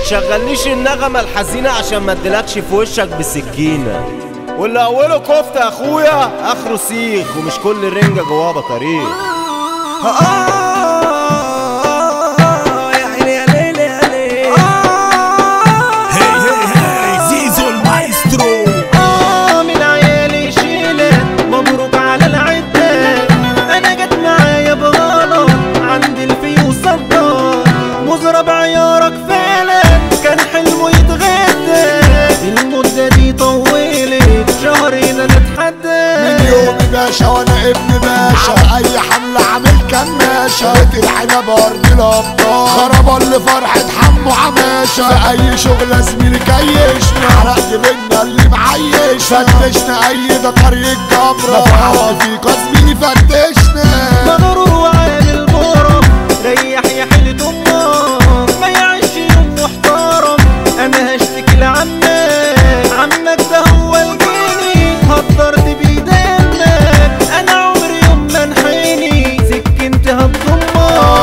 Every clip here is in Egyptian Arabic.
تشغلنيش النغمة الحزينة عشان ما اديلكش في وشك بسكينة واللي اوله كفتة يا اخويا اخره سيخ ومش كل رنجة جواها بطاريق هي هي هي زيزو المايسترو آه من عيالي شيلة مبروك على العدة أنا جت معايا بغلط عند الفي وصدق مغرب عيارك فعلا كان حلمه يتغدى المدة دي طولت شهرين أنا اتحدى من يومي باشا وانا ابن باشا اي حملة عامل كماشة بيت العنب ارض الابطال خربان لفرحة حمو عماشة في اي شغل زميلي كيشنا حرقت بينا اللي معيش فتشنا اي ده طريق جبرة ما في حد فيك زميلي فتشنا مغرور وعامل مغرم ريح يا حيلة امك ما يعيش يوم محترم انا هشتكي لعمك عمك ده هو الجيني هطرت بيدانك انا عمري يوم ما انحني سكنت هتضمك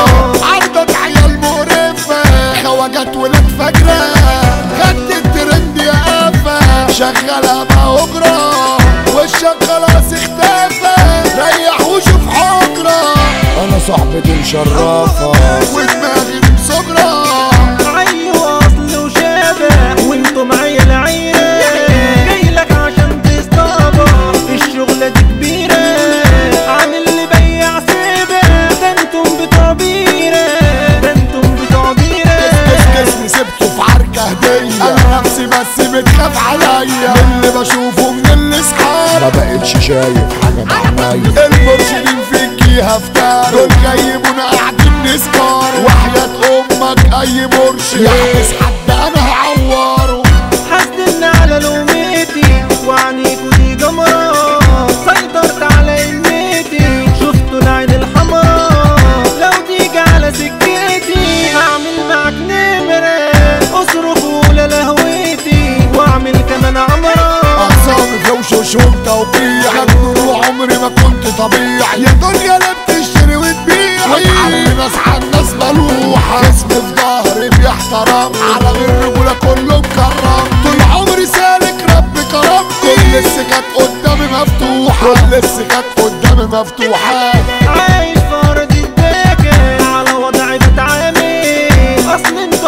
عرضك عيال مقرفة خواجات ولاد فجرة خدت الترند يا قفا شغالة بأجرة وشك خلاص اختفى ريح وشوف حجرة أنا صاحبتي مشرفة ودماغي مسجرة عي واصل وشابه وانتم عيال عيرة جايلك عشان تصطابة الشغلة دي كبيرة عامل لي بيع سيبة ده انتم بتوع بيرة ده انتم بتوع بيرة بس جسمي سبته في عركة هدية أنا نفسي بس بتخاف عليا من اللي بشوفه من اللي صحاب ما بقتش شايف حاجة بعينيا المرشدين في الجهة افتار دول جايبونا قاعدين نسكر وحياة أمك أي مرشد يحبس حد أنا هعوره حاسدن على لوميتي وعنيكوا دي جمرة سيطرت على امنيتي شفتوا العين الحمراء لو تيجي على سكتي هعمل معاك نمرة اصرخ ولا لهويتي واعمل كمان عمرة أقسامي في وشوشهم توقيع مجنون وعمري ما كنت طبيعي يا دنيا لا بتشتري وتبيع وتحب ناس عن ناس ملوحة اسمي في ظهري بيحترم على غير رجولة كله مكرم طول عمري سالك رب كرمتي كل السكات قدامي مفتوحة كل السكات قدامي مفتوحة عايش في ارض الدكن على وضعي بتعامل اصل انتوا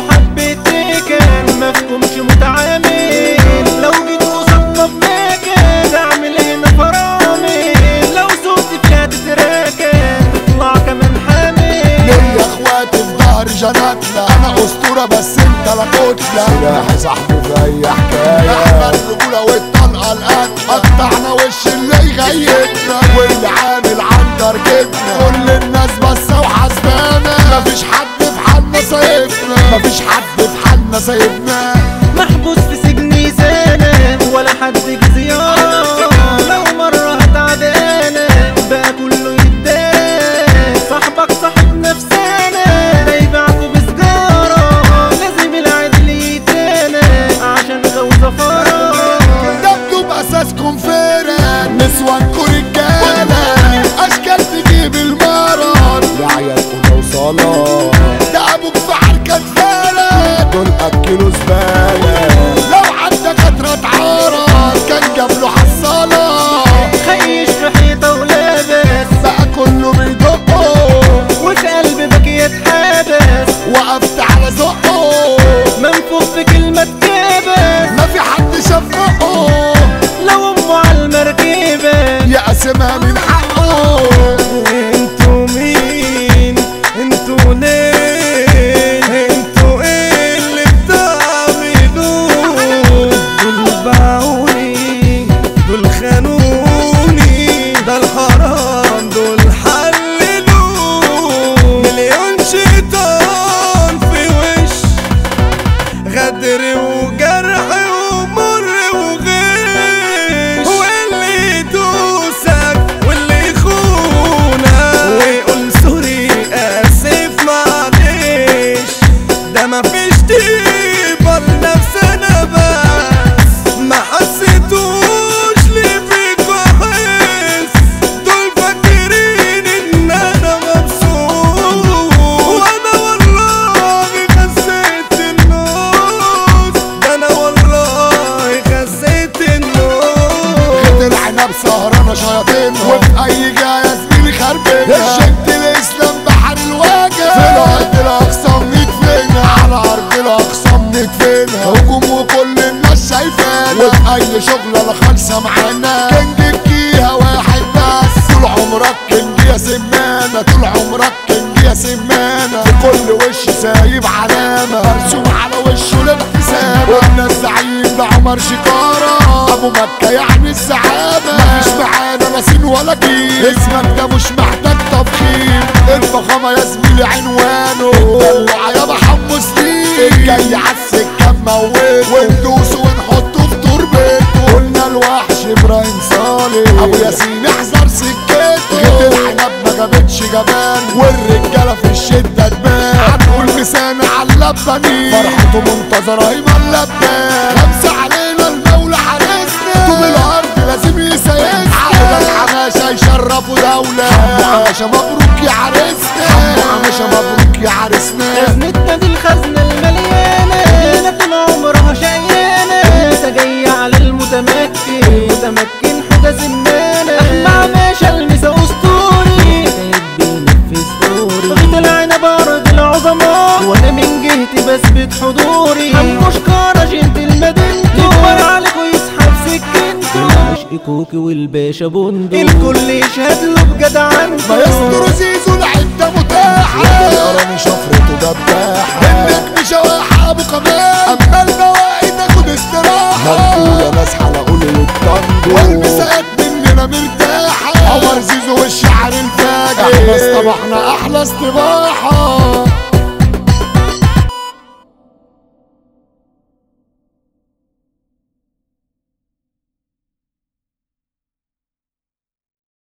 حبيتكن مفهومش متعامل لو جيت قصادنا بمكان اعمل هنا فرامل لو صوتي فيها تتراكن تطلع كمان حامل ليا اخواتي في ظهري جناتنا انا اسطورة بس انت لا كتلة سلاحي صاحبي في اي حكاية احنا الرجولة والطلقة القد قطعنا وش اللي يغيبنا واللي عامل عن تركتنا كل الناس بس وحسبانا مفيش حد في حالنا سايبنا مفيش حد في حالنا سايبنا محبوس في سجني سنة ولا حد جه زيارة لو مرة هتعدانا بقى كله يتدارى صاحبك صاحب نفسانا لا يبيعكوا بسجارة لازم العدل يتانا عشان غو زفارة دبتوا بأساسكم فرق نسوانكوا رجالة أشكال تجيب المرض يا عيال كنا وصلاة ده أبوك في حركة زبالة دول أكلوا زبالة لو عندك قطرة عرض كان جاب له حصالة خيش في حيطة ولابس بقى كله بيدقه وفي قلبي باكي يتحابس وقفت على زقه منفوخ في كلمة كابس ما في حد شاف فوقه لو امه على المركبة يا قاسمها من حقه انتوا مين انتوا ليه انتوا ايه اللي بتعملوه دول باعوني دول خانوني ده الحرام دول حللوه مليون شيطان في وش غدر وجرح ومر وغش واللي يدوسك واللي يخونك ويقول سوري اسف معلش ده مفيش طيبة لنفسنا بس ما حسيتوش ليه فيك وحس دول فاكرين ان انا مبسوط وانا والله خسيت النور اي شغلة خالصة معانا كنج فيها واحد بس طول عمرك كنج يا سمانة طول عمرك كنج يا سمانة في كل وش سايب علامة مرسوم على وشه الابتسامة قلنا الزعيم ده عمر شكارة ابو مكة يعني السعادة مفيش معانا ناسين ولا كيل اسمك ده مش محتاج تفخيم الفخامة يا زميلي عنوانه الدلع يا محمد سليم الجاي عالسكة موته وندوسه ونحطه في تربته قلنا الوحش ابراهيم صالح ابو ياسين احذر سكته غير العنب ما جابتش جبان والرجاله في الشده تبان هنقول لسانة على اللبانين فرحته منتظره ايمن لبان خمسه علينا المولى حارسنا طوب الارض لازم يسيسنا عقلك حماشه يشرفوا دوله حمو عماشه مبروك يا عريسنا حمو عماشه مبروك يا عريسنا خزنتنا دي الخزنة المليانة ليلة طول عمرها شقيانة لسه جاية على المتمكن متمكن حاجة زمانة أحمى عماشة المسا أسطوري بينفذ دوري بغيت العنب أرض العظماء وأنا من جهتي بثبت حضوري حموش كرج انت المدينتو يكبر عليك ويسحب سكنتو العشق كوكي والباشا بندق الكل يشهد له بجدعنته ما يستر زيزو العدة متاحة القراني شفرته دباحة منك بشواحة ابو كمال اما البواقي تاخد استراحة هنقول يا ناس حلقوا لي الطنجو والمساءات مننا مرتاحة عمر زيزو والشعر الفاجر احنا اصطبحنا احلى اصطباح